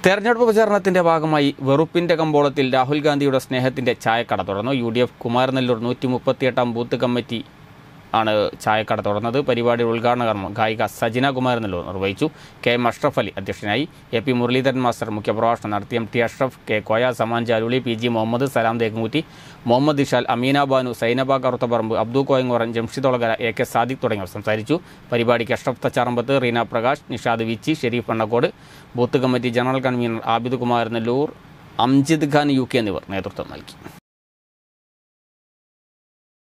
തെരഞ്ഞെടുപ്പ് പ്രചാരണത്തിന്റെ ഭാഗമായി വെറുപ്പിന്റെ കമ്പോളത്തിൽ രാഹുൽ ഗാന്ധിയുടെ സ്നേഹത്തിന്റെ ചായക്കട തുറന്നു യു ഡി എഫ് കുമാരനെല്ലൂർ നൂറ്റി മുപ്പത്തിയെട്ടാം ബൂത്ത് കമ്മിറ്റി ആണ് ചായക്കട തുറന്നത് പരിപാടിയുടെ ഉദ്ഘാടന കർമ്മം ഗായിക സജിന കുമാരനെല്ലൂർ നിർവഹിച്ചു കെ എം അഷ്റഫ് അലി അധ്യക്ഷനായി എ പി മുരളീധരൻ മാസ്റ്റർ മുഖ്യപ്രഭാഷണം നടത്തി M T Ashraf K Koya Saman Jaluli P G Muhammad Salam Thekkumutti Muhammad Ishal Ameena Banu Zainaba Karuthaparamba Abdu Koyangoran Jamshid Olakara A K Sadiq തുടങ്ങിയവർ സംസാരിച്ചു പരിപാടിക്ക് Ashraf Thacharambath Reena Prakash Nishad Vichi Sherif Ennakkod booth committee general convener Abid Kumar Nellur Amjid Khan U K എന്നിവർ നേതൃത്വം നൽകി